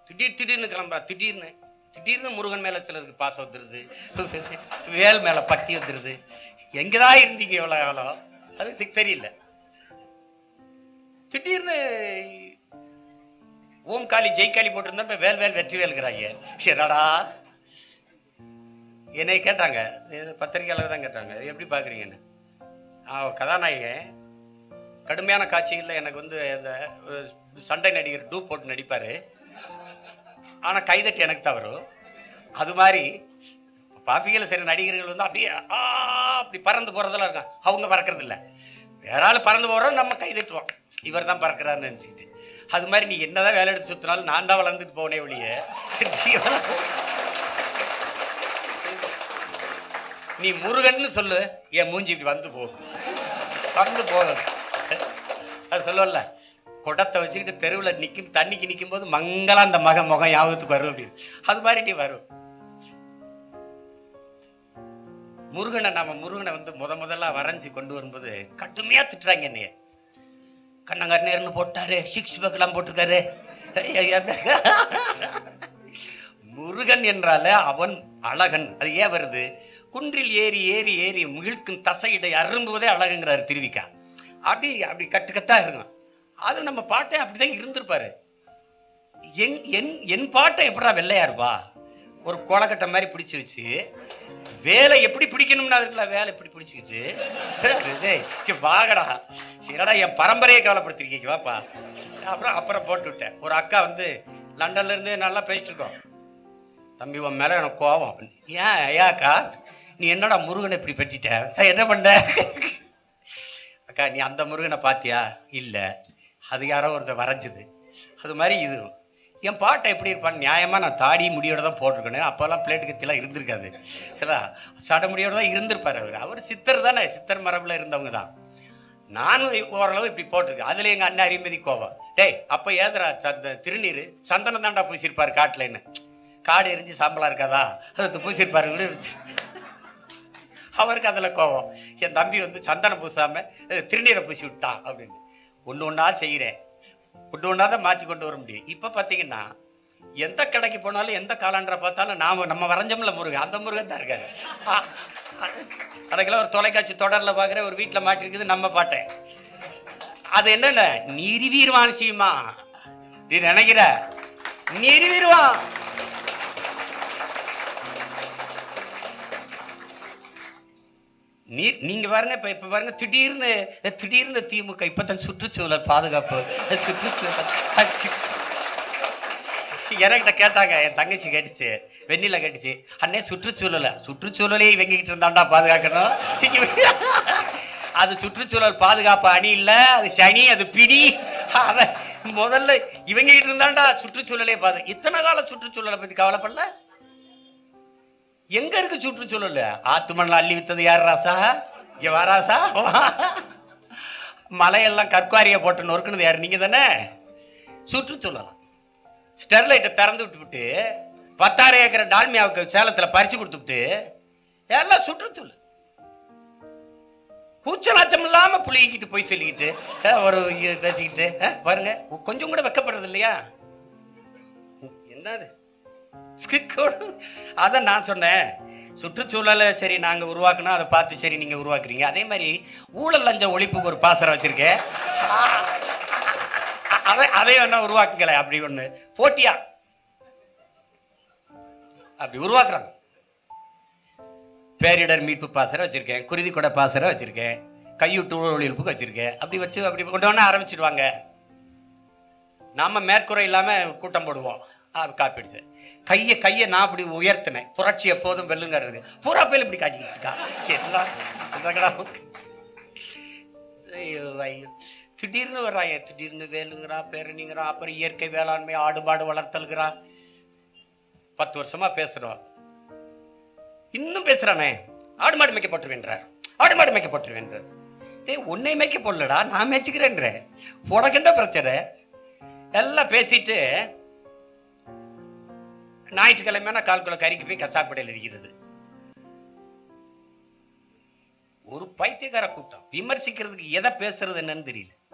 திடீர் திடீர்னு கிளம்புறா திடீர்னு திடீர்னு முருகன் மேல சிலருக்கு பாசம் வந்துருது வேல் மேல பக்தி வந்துருது எங்கதான் இருந்தீங்க இவ்வளவு காலம் அது தெ- தெரியல திடீர்னு ஓம் காளி ஜெய் காளி போட்டிருந்தா இப்ப வேல் வேல் வெற்றி வேலுங்கிறாங்க சரிடா என்னை கேட்டாங்க இது பத்திரிக்கையாளர் தான் கேட்டாங்க இது எப்படி பார்க்குறீங்கன்னு ஆ கதாநாயகன் கடுமையான காட்சிகளில் எனக்கு வந்து இந்த அஹ், சண்டை நடிகர் டூ போட்டு நடிப்பார் ஆனால் கைதட்டி எனக்கு தான் வரும் அது மாதிரி பாப்பிகள் சில நடிகர்கள் வந்து அப்படியே ஆ அப்படி பறந்து போகிறதெல்லாம் இருக்கான் அவங்க பறக்கிறது இல்ல வேற ஆள் பறந்து போகிறோம் நம்ம கைதட்டுவோம் இவர் தான் பறக்கிறாருன்னு நினச்சிக்கிட்டு அது மாதிரி நீ என்னதான் வேலை எடுத்து சுற்றினாலும் நான் தான் வளர்ந்துட்டு போனே ஒழிய நீ வளர்ந்து- நீ முருகன்னு சொல்லு என் மூஞ்சி இப்படி வந்து போகும் வந்து போகுது அது சொல்லுவல்ல குடத்தை வச்சுக்கிட்டு தெருவில் நிற்கும் தண்ணிக்கு நிற்கும் போது மங்களா அந்த மகன் முகம் ஞாபகத்துக்கு வரும் அப்படின்னு அது மாதிரி நீ வரும் முருகனை நாம முருகனை வந்து முத முதல்ல வரைஞ்சு கொண்டு வரும்போது கடுமையா திட்டுறாங்க என்னைய கண்ணங்கார் நேர்னு போட்டாரு சிக்ஸ் பேக்கெல்லாம் போட்டிருக்காரு முருகன் என்றால அவன் அழகன் அது ஏன் வருது குன்றில் ஏறி ஏறி ஏறி முகிழ்க்கும் தசையிடை அரும்புவதே அழகுங்கிறாரு திருவிக்கா அப்படி அப்படி கட்டு கட்டா இருக்கும் அது நம்ம பாட்டை அப்படிதான் இருந்திருப்பாரு என் என் என் பாட்டை எப்படா வெள்ளையா இருப்பா ஒரு கொலக்கட்டை மாதிரி பிடிச்சு வச்சு வேலை எப்படி பிடிக்கணும்னா இருக்குல்ல வேலை எப்படி பிடிச்சிக்கிட்டு டேய், இங்க வாங்கடா என்னடா என் பரம்பரையை கவலைப்படுத்திருக்கீங்க வாப்பா அப்புறம் அப்புறம் போட்டு விட்டேன் ஒரு அக்கா வந்து லண்டன்ல இருந்து நல்லா பேசிட்டு இருக்கோம் தம்பி உன் மேல எனக்கு கோவம் அப்படின்னு. ஏன் ஏக்கா நீ என்னடா முருகனை இப்படி பற்றிட்ட நான் என்ன பண்ண அக்கா நீ அந்த முருகனை பாத்தியா இல்ல அது யாரோ ஒருத்தர் வரைஞ்சது அது மாதிரி இது என் பாட்டை எப்படி இருப்பான் நியாயமா நான் தாடி முடியோட தான் போட்டிருக்கேன் அப்போல்லாம் பிளேட்டு கத்திலாம் இருந்திருக்காது சரிதா சட முடியோட தான் இருந்திருப்பார் அவர் அவர் சித்தர் தானே சித்தர் மரபில் இருந்தவங்க தான் நானும் ஓரளவு இப்படி போட்டிருக்கேன் அதுல எங்க அண்ணன் அறிமதி கோபம் டேய் அப்ப ஏதுடா அந்த திருநீர் சந்தனம் தாண்டா பூசிருப்பாரு காட்டுலன்னு காடு எரிஞ்சு சாம்பலா இருக்காதா அது பூசிருப்பாரு விடு. அவருக்கு அதுல கோபம் என் தம்பி வந்து சந்தனம் பூசாம அஹ், திருநீரை பூசி விட்டான் அப்படின்னு ஒண்ணு ஒண்ணா செய்கிறேன் ஒண்ணு ஒண்ணா தான் மாத்தி கொண்டு வர முடியும் இப்ப பாத்தீங்கன்னா எந்த கடைக்கு போனாலும் எந்த காலாண்டரை பார்த்தாலும் நாம நம்ம வரைஞ்சோம்ல முருகன் அந்த முருகன் தான் இருக்காரு கடைக்கில் ஒரு தொலைக்காட்சி தொடர்ல பாக்குற ஒரு வீட்டுல மாட்டிருக்குது நம்ம பாட்டேன் அது என்னென்ன நிறுவீர்வான் சீமா நீ நினைக்கிற நிறுவீர்வான் நீ நீங்க பாருங்க இப்ப இப்ப பாருங்க திடீர்னு திடீர்னு திமுக இப்பதான் சுற்றுச்சூழல் பாதுகாப்பு சுற்றுச்சூழல் என்கிட்ட கேட்டாங்க என் தங்கச்சி கேட்டுச்சு வெண்ணில கேட்டுச்சு அண்ணே சுற்றுச்சூழல சுற்றுச்சூழலே இவங்க கிட்ட இருந்தாண்டா பாதுகாக்கணும் அது சுற்றுச்சூழல் பாதுகாப்பு அணி இல்ல அது சனி அது பிடி அத முதல்ல இவங்க கிட்ட இருந்தாண்டா சுற்றுச்சூழலே பாது இத்தனை கால சுற்றுச்சூழலை பத்தி கவலைப்படல எங்க இருக்கு சுற்றுச்சூழல் ஆத்து மண்ணில் அள்ளி வித்தது யார் ராசா இங்க வா ராசா வா. மலையெல்லாம் கற்காரிய போட்டு நொறுக்குனது யார் நீங்க தானே சுற்றுச்சூழல் ஸ்டெர்லைட்டை திறந்து விட்டுவிட்டு பத்தாயிரம் ஏக்கர் டால்மியாவுக்கு சேலத்துல பறிச்சு கொடுத்துவிட்டு எல்லாம் சுற்றுச்சூழல் கூச்சலாச்சம் இல்லாம புளிங்கிட்டு போய் சொல்லிக்கிட்டு அஹ், ஒரு இது பேசிக்கிட்டு அஹ், பாருங்க கொஞ்சம் கூட வெக்கப்படுறது இல்லையா என்னது அதான் நான் சொன்னேன் சுற்றுச்சூழலை சரி நாங்க உருவாக்கணும் அதை பார்த்து சரி நீங்க உருவாக்குறீங்க அதே மாதிரி ஊழல் லஞ்ச ஒழிப்புக்கு ஒரு பாசறை வச்சிருக்கேன் அ- அதை அதை வேணா உருவாக்குங்களேன் அப்படி ஒண்ணு போட்டியா அப்படி உருவாக்குறாங்க பேரிடர் மீட்பு பாசறை வச்சிருக்கேன் குருதி கொடை பாசறை வச்சிருக்கேன் கையூட்டு ஊழல் ஒழிப்புக்கு வச்சிருக்கேன் அப்படி வச்சு அப்படி கொண்டு வேணா ஆரம்பிச்சிடுவாங்க நாம மேற்குறை இல்லாம கூட்டம் போடுவோம் அது காப்பிடுது கையை கையை நான் அப்படி உயர்த்தினேன் புரட்சி எப்போதும் வெல்லுங்கிறது பூரா பேர் இப்படி காட்டிக்கிட்டு இருக்கா எல்லாம் இதங்கடா. ஐயோ ஐயோ திடீர்னு வர்றாங்க திடீர்னு வேலுங்கிறா பேரணிங்கிறா அப்புறம் இயற்கை வேளாண்மை ஆடு மாடு வளர்த்தல்கிறா பத்து வருஷமா பேசுறோம் இன்னும் பேசுறானே ஆடு மாடு மேய்க்க போட்டுருவேன்றார் ஆடு மாடு மேய்க்க போட்டுருவேன்றார் டேய் உன்னை மேய்க்க போடலடா நான் மேய்ச்சிக்கிறேன்றேன் உனக்கு என்ன பிரச்சனை எல்லாம் பேசிட்டு ஞாயிற்றுக்கிழமையான கால்குள்ள கறிக்கு போய் கசாப்படையில் இருக்கிறது ஒரு பைத்தியக்கார கூட்டம் விமர்சிக்கிறதுக்கு எதை பேசுறது என்னன்னு தெரியல